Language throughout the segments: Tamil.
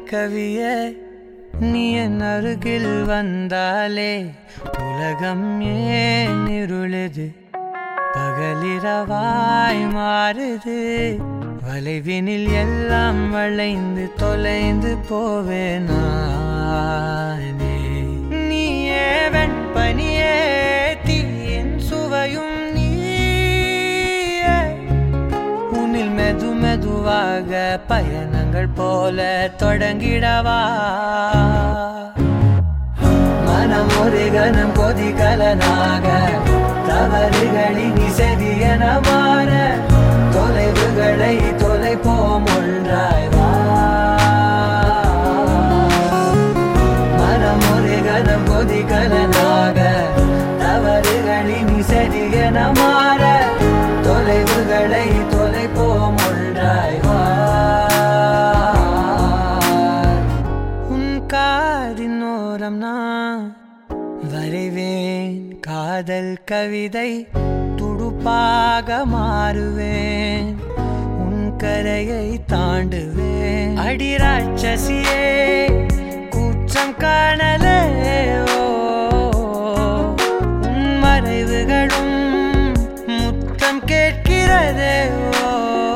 கவியே நீ என் அருகில் வந்தாலே உலகம் ஏன் இருளுது பகலிரவாய் மாறுது வளைவினில் எல்லாம் வளைந்து தொலைந்து போவேனானே நீயே வெண்பனியே தீயின் சுவையும் நீயே உன்னில் மெது மெதுவாக பயணங்கள் போல தொடங்கிடவா மனம் ஒரு கணம் கொதிகலனாக தவறுகளின் இசதியன மாற தொலைவுகளை தொலைப்போம் ஒன்றாய் வா மனம் ஒரு கணம் கொதிகலனாக தவறுகளின் இசதியன மாற தொலைவுகளை தொலைப்போம் ஒன்றாய் வா உன் காதின் ஓரம் நான் வரைவேன் காதல் கவிதை துடுப்பாக மாறுவேன் உன் கரையை தாண்டுவேன் அடி ராட்சசியே கூச்சம் காணலே ஓ உன் மறைவுகளும் முத்தம் கேட்கிறதே ஓ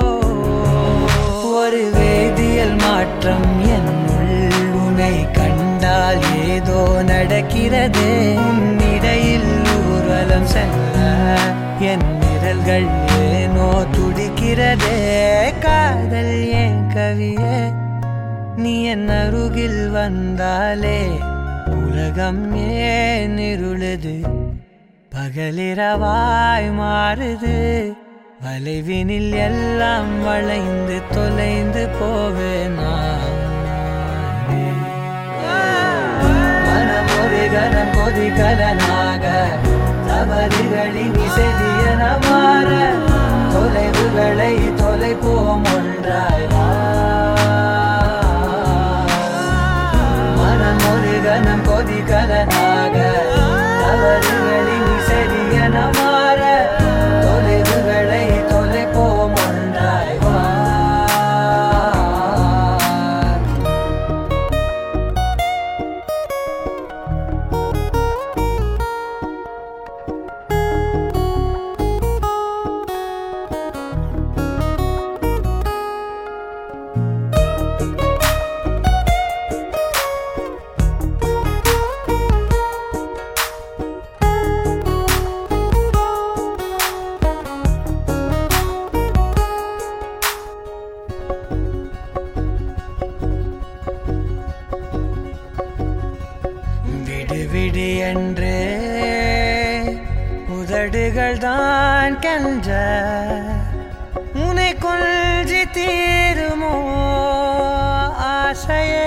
ஒரு வேதியியல் மாற்றம் என்னுள் உன்னை கண்டால் ஏதோ நடக்கிறதே உன்னிடையில் ஊர்வலம் செல்ல என் விரல்கள் ஏனோ துடிக்கிறதே காதல் ஏன் கவியே நீ என் அருகில் வந்தாலே உலகம் ஏன் இருளுது பகலிரவாய் மாறுது வளைவினில் எல்லாம் வளைந்து தொலைந்து போவேனா மனம் ஒரு கணம் கொதிகலனாக தவறுகளின் இசையன மாற தொலைவுகளை தொலைப்போம் ஒன்றாய் வா. மனம் ஒரு கணம் கொதிகலனாக தவறுகளின் இசையன மாற தொலைவுகளை தொலைப்போம் ஒன்றாய் வா விடு விடு என்று உதடுகள் தான் கென்ற உனை கொள்ஜி தீருமோ ஆசையே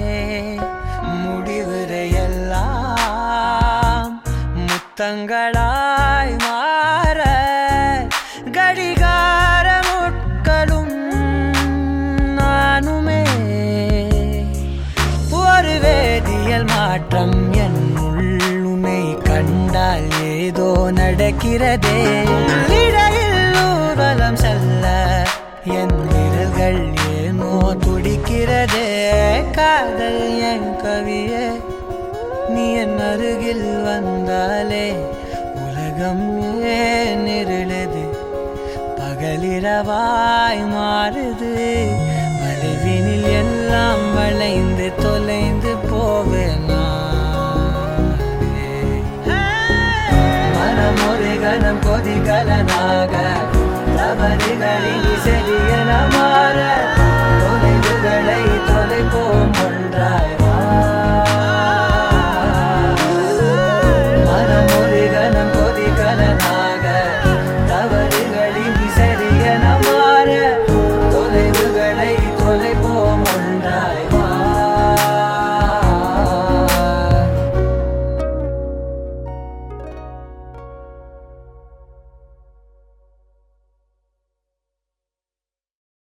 முடிவுரை எல்லாம் முத்தங்களாய் மாற கடிகார முட்களும் நானுமே ஒரு வேதியியல் மாற்றம் என் உள்ளுமை கண்டால் ஏதோ நடக்கிறதே இடையில் ஊர்வலம் செல்ல என் விரல்கள் ஏனோ துடிக்கிறதே காதல் என் கவியே நீ என் அருகில் வந்தாலே உலகம் ஏன் இருளுது பகலிரவாய் மாறுது வளைவினில் எல்லாம் வளைந்து தொலைந்து போவேனா மனம் ஒரு கணம் கொதிகலனாக தவறுகளின் இசை